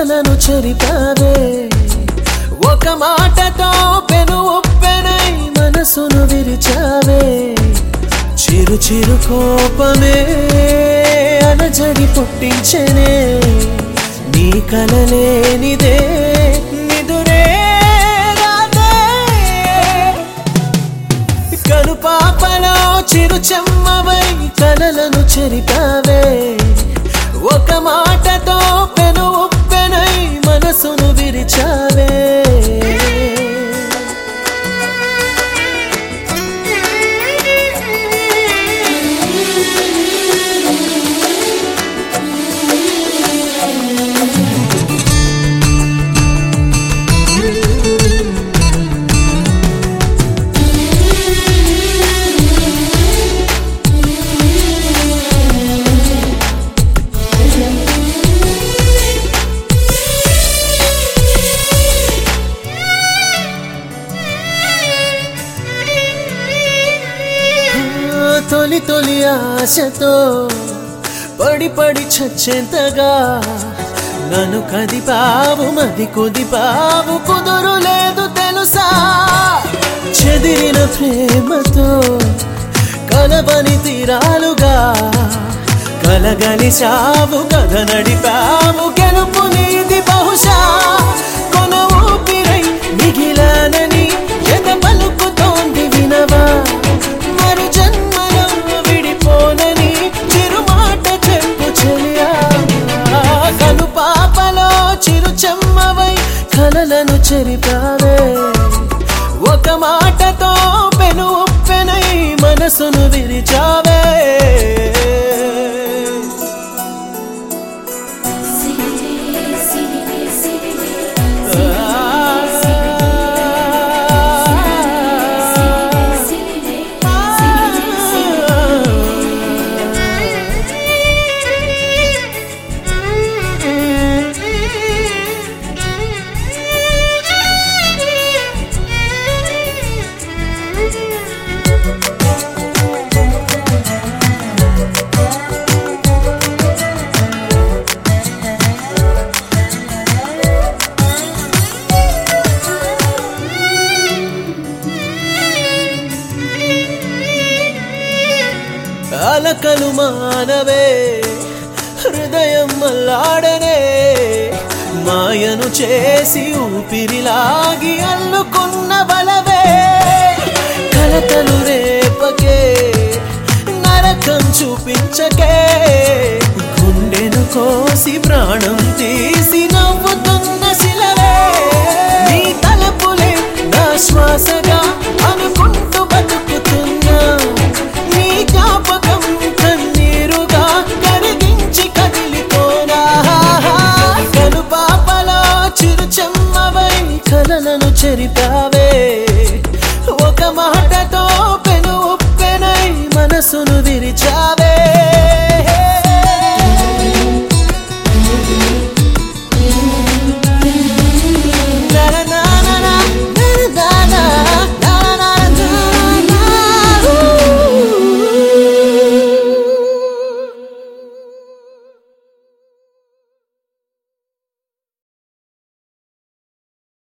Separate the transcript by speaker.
Speaker 1: కలలను చెరిపావే ఒక మాటతో పెను ఉప్పెనై మనసును విరిచావే చిరు చిరు కోపమే అలజడి పుట్టించనే నీ కలలేనిదే నిదురే రాదే కనుపాపలో చిరు చెమ్మవై కలలను చెరిపావే ఒక మాటతో పెను ఉప్పెనై మనసును విరిచావే ఆ, తొలి తొలి ఆశతో పడి పడి చచ్చేంతగా నన్ను కదిపావు మది కుదిపావు కుదురు లేదు తెలుసా చెదిరిన ప్రేమతో కలవని తీరాలుగా కలగలిచావు కథ నడిపావు గెలుపు నీది బహుశా కొన ఊపిరై మిగిలానని ఎద పలుకుతోంది వినవా మరు జన్మలో విడిపోనని చిరుమాట చెప్పు చెలియా కను పాపలో చిరు చెమ్మవై కలలను చెరిపావే ఒక మాటతో పెను ఉప్పెనై మనసును విరిచావే
Speaker 2: సిరిలే సిరిలే సిరిలే సిరిలే
Speaker 1: అలకలు మానవే హృదయం మల్లాడనే మాయను చేసి ఊపిరిలాగి అల్లుకున్న బలవే కలతలు రేపకే నరకం చూపించకే గుండెను కోసి ప్రాణం తీసి నవ్వుతున్న శిలవే నీ తలపులే నా శ్వాసగా అనుకుంటూ బతుకుతున్నా నీ జ్ఞాపకం కన్నీరుగా కరిగించి కదిలిపోనా కను పాపలో చిరు చెమ్మవై కలలను చెరిపావే ఒక మాటతో పెను ఉప్పెనై మనసును విరిచావే